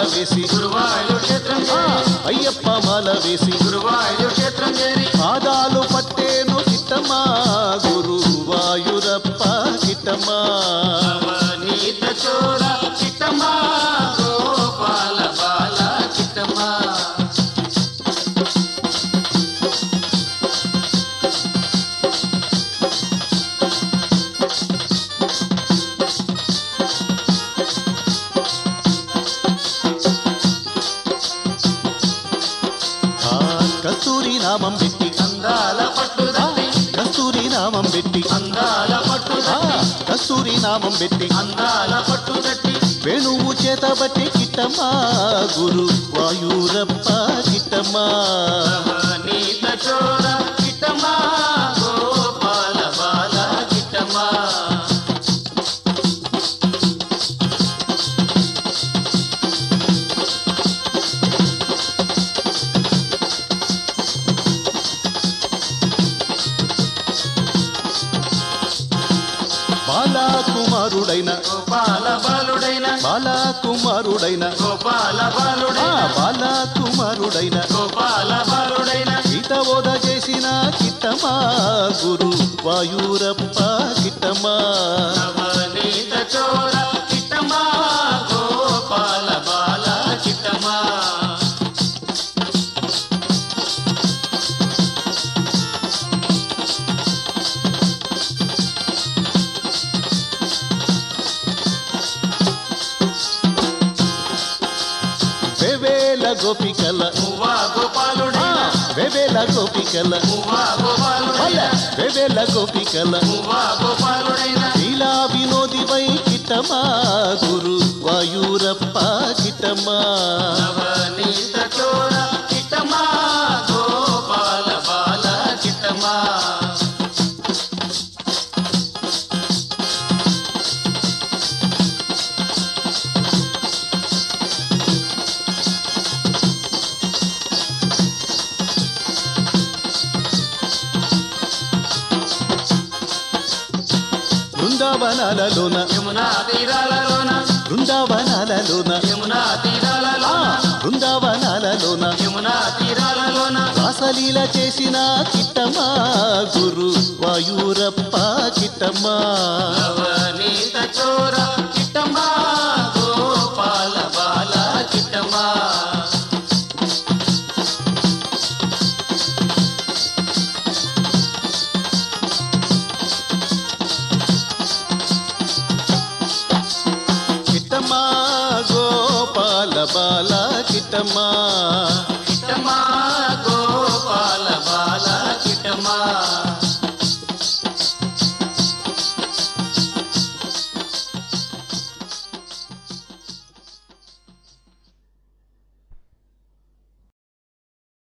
వేసి గురువాయూర్ క్షేత్రం ఆ, చేరి అయ్యప్ప మాల వేసి గురువాయూర్ క్షేత్రం చేరి పాదాలు పట్టేను కిట్టమా గురువాయురప్ప కిట్టమా నవనీత చోర చిట్టమ్మా గోపాల బాల చిట్టమ్మా ఆ, కస్తూరి నామం పెట్టి అందాల ఆ, పట్టుదట్టి కస్తూరి నామం పెట్టి అందాల ఆ, పట్టుదట్టి కస్తూరి నామం పెట్టి అందాల పట్టుదట్టి వేణువు చేత బట్టి కిట్టమా గురు వాయురప్ప కిట్టమా నవనీత చోర చిట్టమ్మా గోపాల బాల చిట్టమ్మా బాలాకుమారుడైన గోపాల బాలుడైన బాలాకుమారుడైన గోపాల ఆ, బాలుడైన బాలాకుమారుడైన గోపాల బాలుడైన గీత బోధ చేసిన కిట్టమా గురు వాయురప్ప కిట్టమా నవనీత చోర చిట్టమ్మా గోపాల బాల చిట్టమ్మా వెవేల గోపికల మువ్వా ఆ, గోపాలుడైన వెవేల గోపికల మువ్వా గోపాలుడైన వల్ల వెవేల గోపికల మువ్వా గోపాలుడైన లీలా వినోది వై కిట్టమా గురు వాయురప్ప కిట్టమా నవనీత చోర చిట్టమ్మా గోపాల బాల చిట్టమ్మా బృందావనాలలోన యమునా తీరాలలోన బృందావనాలలోన యమునా ఆ, తీరాలలోన బృందావనాలలోన యమునా తీరాలలోన రాసలీల చేసిన కిట్టమా గురు వాయురప్ప కిట్టమా నవనీత చోర చిట్టమ్మా గోపాల బాల చిట్టమ్మా కిట్టమా గోపాల బాల కిట్టమా చిట్టమ్మా గోపాల బాల చిట్టమ్మా